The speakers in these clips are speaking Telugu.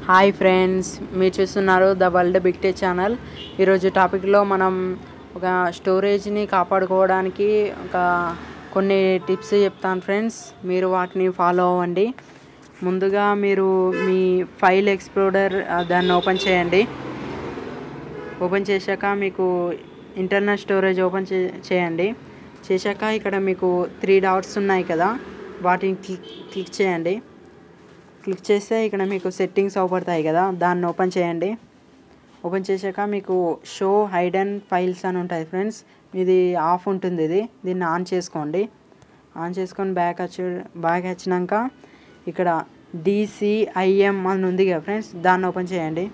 హాయ్ ఫ్రెండ్స్ మీరు చూస్తున్నారు ద వరల్డ్ బిగ్ టే ఛానల్ ఈరోజు టాపిక్లో మనం ఒక స్టోరేజ్ని కాపాడుకోవడానికి ఒక కొన్ని టిప్స్ చెప్తాను ఫ్రెండ్స్ మీరు వాటిని ఫాలో అవ్వండి ముందుగా మీరు మీ ఫైల్ ఎక్స్ప్లోరర్ దాన్ని ఓపెన్ చేయండి ఓపెన్ చేశాక మీకు ఇంటర్నల్ స్టోరేజ్ ఓపెన్ చే చేయండి చేశాక ఇక్కడ మీకు త్రీ డాట్స్ ఉన్నాయి కదా వాటిని క్లిక్ క్లిక్ చేయండి క్లిక్ చేస్తే ఇక్కడ మీకు సెట్టింగ్స్ అవపడతాయి కదా దాన్ని ఓపెన్ చేయండి ఓపెన్ చేశాక మీకు షో హైడ్ అండ్ ఫైల్స్ అని ఉంటుంది ఫ్రెండ్స్ ఇది ఆఫ్ ఉంటుంది ఇది దీన్ని ఆన్ చేసుకోండి ఆన్ చేసుకొని బ్యాక్ వచ్చి బ్యాక్ వచ్చినాక ఇక్కడ డిసిఐఎం అని ఉంది కదా ఫ్రెండ్స్ దాన్ని ఓపెన్ చేయండి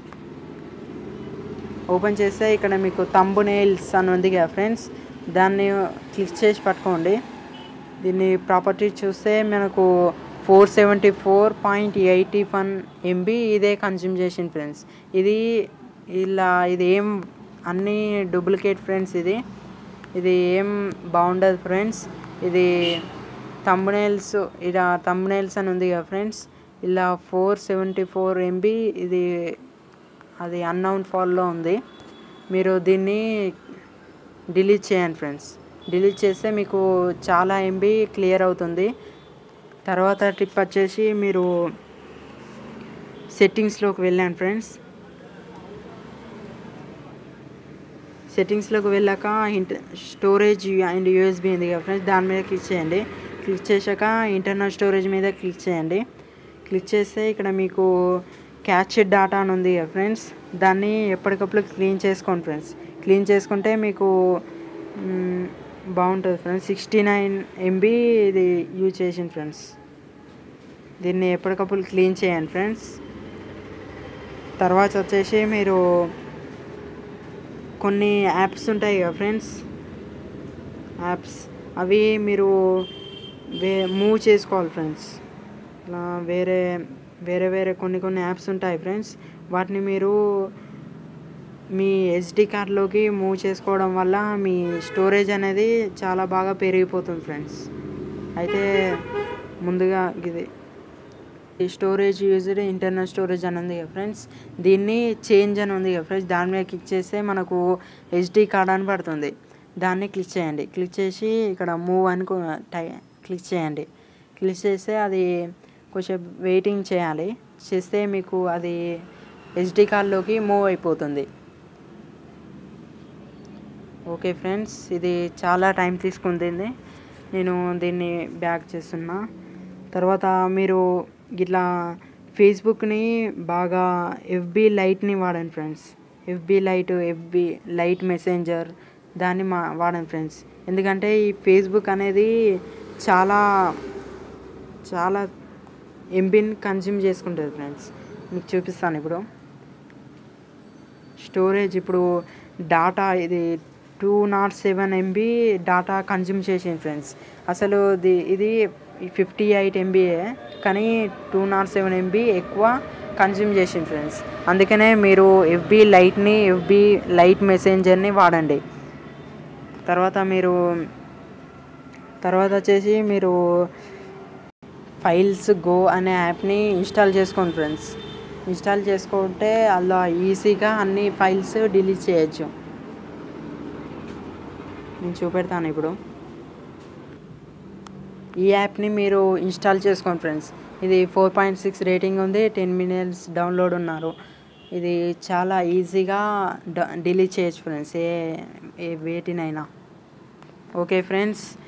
ఓపెన్ చేస్తే ఇక్కడ మీకు తంబు నెయిల్స్ అని ఉంది కదా ఫ్రెండ్స్ దాన్ని క్లిక్ చేసి పట్టుకోండి దీన్ని ప్రాపర్టీ చూస్తే మనకు four seventy four point eighty one MB ఇదే కన్జ్యూమ్ చేసింది ఫ్రెండ్స్ ఇది ఇలా ఇది ఏం అన్నీ డూప్లికేట్ ఫ్రెండ్స్ ఇది ఇది ఏం బాగుండదు ఫ్రెండ్స్ ఇది తమ్మునేల్స్ ఇలా తమ్మునేల్స్ అని ఉంది కదా ఫ్రెండ్స్ ఇలా ఫోర్ సెవెంటీ ఫోర్ ఎంబీ ఇది అది అన్నౌన్ ఫాల్లో ఉంది మీరు దీన్ని డిలీట్ చేయండి ఫ్రెండ్స్ డిలీట్ చేస్తే మీకు చాలా ఎంబీ క్లియర్ అవుతుంది తర్వాత ట్రిప్ వచ్చేసి మీరు సెట్టింగ్స్లోకి వెళ్ళాను ఫ్రెండ్స్ సెట్టింగ్స్లోకి వెళ్ళాక ఇంట స్టోరేజ్ అండ్ యూఎస్బి ఉంది కదా ఫ్రెండ్స్ దాని మీద క్లిక్ చేయండి క్లిక్ చేశాక ఇంటర్నల్ స్టోరేజ్ మీద క్లిక్ చేయండి క్లిక్ చేస్తే ఇక్కడ మీకు క్యాచ్ డాటా అని ఉంది కదా ఫ్రెండ్స్ దాన్ని ఎప్పటికప్పుడు క్లీన్ చేసుకోండి ఫ్రెండ్స్ క్లీన్ చేసుకుంటే మీకు మ్, బాగుంటుంది ఫ్రెండ్స్ సిక్స్టీ నైన్ ఎంబీ ఇది యూజ్ చేసింది ఫ్రెండ్స్ దీన్ని ఎప్పటికప్పుడు క్లీన్ చేయండి ఫ్రెండ్స్ తర్వాత వచ్చేసి మీరు కొన్ని యాప్స్ ఉంటాయి కదా ఫ్రెండ్స్ యాప్స్ అవి మీరు వే మూవ్ చేసుకోవాలి ఫ్రెండ్స్ ఇలా వేరే వేరే వేరే కొన్ని కొన్ని యాప్స్ ఉంటాయి ఫ్రెండ్స్ వాటిని మీరు మీ ఎస్డి కార్డ్లోకి మూవ్ చేసుకోవడం వల్ల మీ స్టోరేజ్ అనేది చాలా బాగా పెరిగిపోతుంది ఫ్రెండ్స్ అయితే ముందుగా ఇది ఈ స్టోరేజ్ యూజ్డ్ ఇంటర్నల్ స్టోరేజ్ అని ఉంది కదా ఫ్రెండ్స్ దీన్ని చేంజ్ అని ఉంది కదా ఫ్రెండ్స్ దాని మీద క్లిక్ చేస్తే మనకు హెచ్డి కార్డ్ అని పడుతుంది దాన్ని క్లిక్ చేయండి క్లిక్ చేసి ఇక్కడ మూవ్ అని కొ- టై క్లిక్ చేయండి క్లిక్ చేస్తే అది కొంచెం వెయిటింగ్ చేయాలి చేస్తే మీకు అది హెచ్డి కార్డ్లోకి మూవ్ అయిపోతుంది ఓకే ఫ్రెండ్స్ ఇది చాలా టైం తీసుకుంటుంది నేను దీన్ని బ్యాక్ చేస్తున్నా తర్వాత మీరు ఇట్లా ఫేస్బుక్ని బాగా ఎఫ్బి లైట్ని వాడండి friends FB lite FB lite messenger దాన్ని మా వాడండి ఫ్రెండ్స్ ఎందుకంటే ఈ ఫేస్బుక్ అనేది చాలా చాలా ఎంబీని కన్జ్యూమ్ చేసుకుంటుంది ఫ్రెండ్స్ మీకు చూపిస్తాను ఇప్పుడు స్టోరేజ్ ఇప్పుడు డాటా ఇది two not seven MB data consume చేసింది ఫ్రెండ్స్ అసలు ఇది ఇది ఫిఫ్టీ ఎయిట్ ఎంబీఏ కానీ టూ నాట్ సెవెన్ ఎంబీ ఎక్కువ కన్జ్యూమ్ చేసింది ఫ్రెండ్స్ అందుకనే మీరు ఎఫ్బి లైట్ని ఎఫ్బి లైట్ మెసెంజర్ని వాడండి తర్వాత మీరు తర్వాత వచ్చేసి మీరు ఫైల్స్ గో అనే యాప్ని ఇన్స్టాల్ చేసుకోండి ఫ్రెండ్స్ ఇన్స్టాల్ చేసుకుంటే అలా ఈజీగా అన్ని ఫైల్స్ డిలీట్ చేయొచ్చు నేను చూపెడతాను ఇప్పుడు ఈ యాప్ని మీరు ఇన్స్టాల్ చేసుకోండి ఫ్రెండ్స్ ఇది ఫోర్ పాయింట్ సిక్స్ రేటింగ్ ఉంది టెన్ మినిట్స్ డౌన్లోడ్ ఉన్నారు ఇది చాలా ఈజీగా డ డిలీట్ చేయొచ్చు ఫ్రెండ్స్ ఏ ఏ వేటినైనా ఓకే ఫ్రెండ్స్